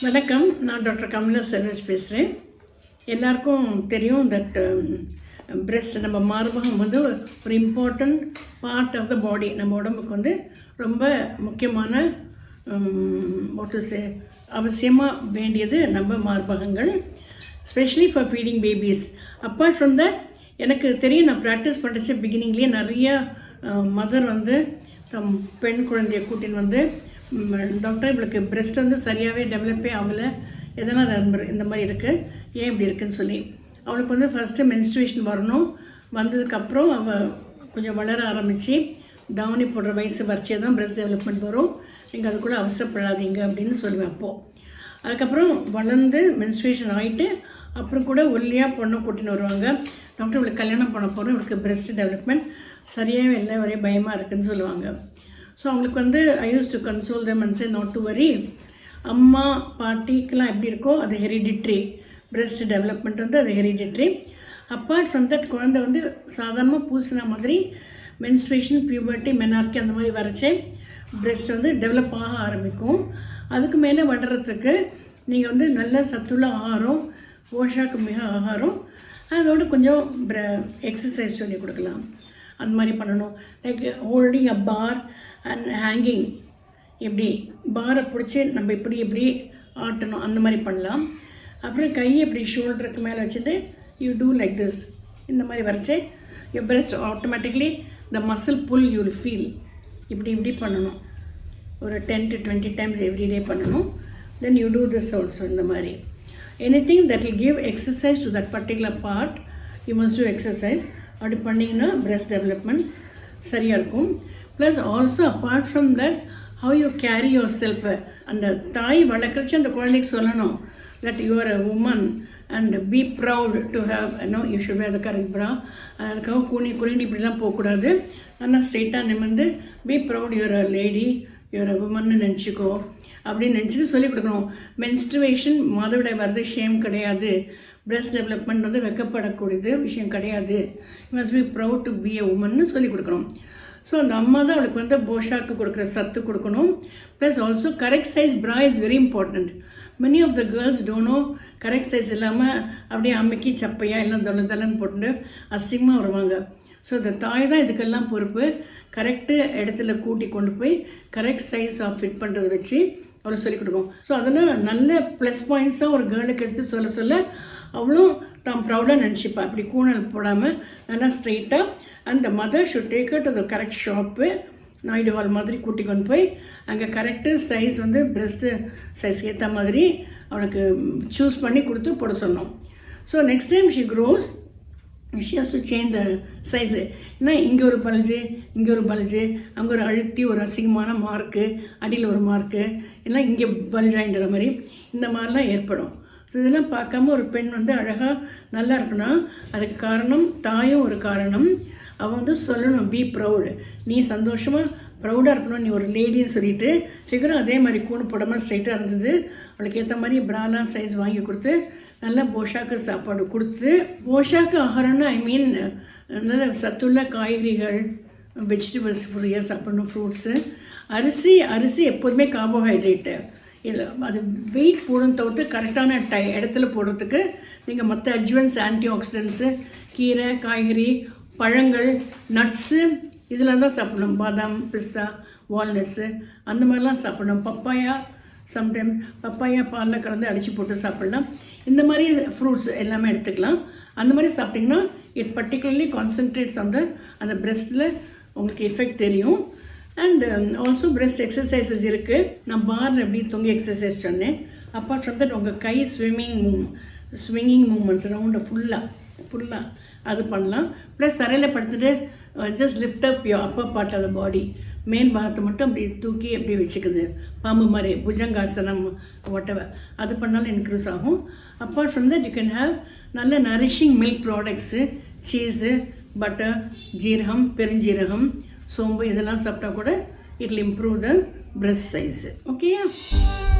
வணக்கம் நான் டாக்டர் கமலா செல்வஜ் பேசுகிறேன் எல்லாருக்கும் தெரியும் தட் breast நம்ம மார்பகம் வந்து ஒரு important part of the body நம்ம உடம்புக்கு வந்து ரொம்ப முக்கியமான வாட் சே அவசியமாக வேண்டியது நம்ம மார்பகங்கள் specially for feeding babies apart from that எனக்கு தெரியும் நான் ப்ராக்டிஸ் பண்ணுறச்சு பிகினிங்லேயே நிறைய மதர் வந்து தம் பெண் குழந்தைய கூட்டின்னு வந்து டாக்டர் இவளுக்கு breast வந்து சரியாகவே டெவலப்பே ஆகலை எதனால் அது அந்த- இந்த மாதிரி இருக்குது ஏன் இப்படி இருக்குன்னு சொல்லி அவளுக்கு வந்து ஃபஸ்ட்டு மென்ஸ்ட்ரேஷன் வரணும் வந்ததுக்கப்புறம் அவள் கொஞ்சம் வளர ஆரம்பித்து தாவணி போடுற வயசு வரைச்சே தான் breast டெவலப்மெண்ட் வரும் நீங்கள் அதுக்குள்ளே அவசரப்படாதீங்க அப்படின்னு சொல்லுவேன் அப்போது அதுக்கப்புறம் வளர்ந்து மென்ஸ்ட்ரேஷன் ஆகிட்டு அப்புறம் கூட ஒல்லியாக பொண்ணை கூட்டின்னு வருவாங்க டாக்டர் இவளுக்கு கல்யாணம் பண்ண போகிறோம் இவளுக்கு breast டெவலப்மெண்ட் சரியாகவே இல்லை ஒரே பயமாக இருக்குன்னு சொல்லுவாங்க ஸோ அவங்களுக்கு வந்து I use to console them and say not to worry அம்மா பாட்டிக்கெலாம் எப்படி இருக்கோ அது ஹெரிடிட்ரி breast டெவலப்மெண்ட் வந்து அது ஹெரிடிட்ரி அப்பார்ட் ஃப்ரம் தட் குழந்தை வந்து சாதாரணமாக பூசின மாதிரி மென்ஸ்ட்ரேஷன் பியூபர்ட்டி மெனார்க்கி அந்த மாதிரி வரைச்சே breast வந்து டெவலப் ஆக ஆரம்பிக்கும் அதுக்கு மேலே வளர்கிறதுக்கு நீங்கள் வந்து நல்ல சத்துள்ள ஆகாரம் போஷாக்கு மிக ஆகாரம் அதோட கொஞ்சம் எக்ஸசைஸ் சொல்லி கொடுக்கலாம் அந்த மாதிரி பண்ணணும் like holding a bar and hanging இப்படி பாரை பிடிச்சி நம்ம இப்படி இப்படி ஆட்டணும் அந்த மாதிரி பண்ணலாம் அப்புறம் கையை இப்படி ஷோல்டருக்கு மேலே வச்சுட்டு யூ டூ லைக் திஸ் இந்த மாதிரி வரைச்சி you breast automatically the muscle pull you will feel இப்படி இப்படி பண்ணணும் ஒரு ten to twenty times everyday பண்ணணும் then you do this also இந்த மாதிரி anything that will give exercise to that particular part you must do exercise அப்படி பண்ணிங்கன்னா breast development சரியாக இருக்கும் plus also apart from that how you carry yourself அந்த தாய் வளர்க்குறச்சு அந்த குழந்தைக்கு சொல்லணும் that you R a woman and be proud to have no you should wear the correct bra அதுக்காக கூனி குனிண்டு இப்படிலாம் போகக்கூடாது ஆனால் ஸ்ட்ரெயிட்டாக நிமிர்ந்து be proud your a lady your a உமன்னு நினச்சிக்கோ அப்படின்னு நினச்சிட்டு சொல்லிக் கொடுக்கணும் மென்ஸ்ட்ருவேஷன் மாதவிடாய் வர்றது ஷேம் கிடையாது breast டெவலப்மெண்ட் வந்து வெக்கப்படக்கூடியது விஷயம் கிடையாது must be proud to be a உமன்னு சொல்லிக் கொடுக்கணும் ஸோ அந்த அம்மா தான் அவளுக்கு வந்து போஷாக்கு கொடுக்குற சத்து கொடுக்கணும் plus also correct size bra is very important many of the girls don't know correct size இல்லாமல் அப்படியே அம்மைக்கு சப்பையா எல்லாம் தொலை தொலைன்னு போட்டு அசிங்கமாக வருவாங்க ஸோ இந்த தாய் தான் இதுக்கெல்லாம் பொறுப்பு கரெக்டு இடத்துல கூட்டி கொண்டு போய் கரெக்ட் சைஸ் ஆஃப் ஃபிட் பண்ணுறதை வச்சு அவளை சொல்லிக் கொடுக்கும் ஸோ அதெல்லாம் நல்ல ப்ளஸ் பாயிண்ட்ஸாக ஒரு கேர்ளுக்கு எடுத்து சொல்ல சொல்ல அவளும் தான் ப்ரௌடாக நினச்சிப்பா அப்படி கூணல் போடாமல் நல்லா ஸ்ட்ரெயிட்டாக அந்த mother should take to the correct shop Naidu Hall மாதிரி கூட்டி கொண்டு போய் அங்கே கரெக்டு சைஸ் வந்து பிரஸ்ட்டு சைஸ் ஏற்ற மாதிரி அவனுக்கு சூஸ் பண்ணி கொடுத்து போட சொன்னோம் so next time she grows she has to change the size ஏன்னா இங்கே ஒரு பல்ஜு இங்கே ஒரு பல்ஜு அங்கே ஒரு அழுத்தி ஒரு அசிங்கமான மார்க்கு அடியில் ஒரு மார்க்கு எல்லாம் இங்கே பல்ஜாயின்ற மாதிரி இந்த மாதிரிலாம் ஏற்படும் ஸோ இதெல்லாம் பார்க்காம ஒரு பெண் வந்து அழகாக நல்லா இருக்குன்னா அதுக்கு காரணம் தாயும் ஒரு காரணம் அவள் வந்து சொல்லணும் பி ப்ரௌடு நீ சந்தோஷமாக ப்ரௌடாக இருக்கணும் நீ ஒரு லேடின்னு சொல்லிட்டு ஃபிகரும் அதே மாதிரி கூணு போடாமல் ஸ்ட்ரைட்டாக இருந்தது அவளுக்கு ஏற்ற மாதிரி பிராலாம் சைஸ் வாங்கி கொடுத்து நல்லா போஷாக்கு சாப்பாடு கொடுத்து போஷாக்கு ஆகாரம்னு ஐ மீன் நல்ல சத்துள்ள காய்கறிகள் வெஜிடபிள்ஸ் ஃப்ரீயாக சாப்பிடணும் ஃப்ரூட்ஸு அரிசி அரிசி எப்போதுமே கார்போஹைட்ரேட்டு இல்லை அது வெயிட் போடணும் தவிர்த்து கரெக்டான டை இடத்துல போடுறதுக்கு நீங்கள் மற்ற அட்ஜுவன்ஸ் ஆன்டி ஆக்சிடென்ட்ஸு கீரை காய்கறி பழங்கள் நட்ஸு இதெல்லாம் தான் சாப்பிடணும் பாதாம் பிஸ்தா வால்நட்ஸு அந்த மாதிரிலாம் சாப்பிடணும் பப்பாயா சம்டைம் பப்பாயா பாலில் கலந்து அடித்து போட்டு சாப்பிடலாம் இந்த மாதிரி ஃப்ரூட்ஸ் எல்லாமே எடுத்துக்கலாம் அந்த மாதிரி சாப்பிட்டிங்கன்னா இட் பர்டிகுலர்லி கான்சென்ட்ரேட்ஸ் அந்த அந்த பிரெஸ்ட்டில் உங்களுக்கு எஃபெக்ட் தெரியும் அண்ட் ஆல்சோ பிரெஸ்ட் எக்ஸசைசஸ் இருக்குது நான் பாரில் எப்படி தொங்கி எக்ஸசைஸ் சொன்னேன் அப்பார்ட் ஃப்ரம் தட் உங்கள் கை ஸ்விம்மிங் மூவ் ஸ்விங்கிங் மூமெண்ட்ஸ் ரவுண்டை ஃபுல்லாக ஃபுல்லாக அது பண்ணலாம் ப்ளஸ் தரையில் படுத்துட்டு just lift up your upper part of the body மேல் பாகத்தை மட்டும் அப்படி தூக்கி அப்படி வச்சுக்குது பாம்பு மாதிரி புஜங்காசனம் ஒட்டவை அது பண்ணாலும் இன்க்ரீஸ் ஆகும் apart from that you can have நல்ல nourishing milk products cheese butter ஜீரகம் பெருஞ்சீரகம் சோம்பு இதெல்லாம் சாப்பிட்டா கூட it'll improve the breast size ஓகேயா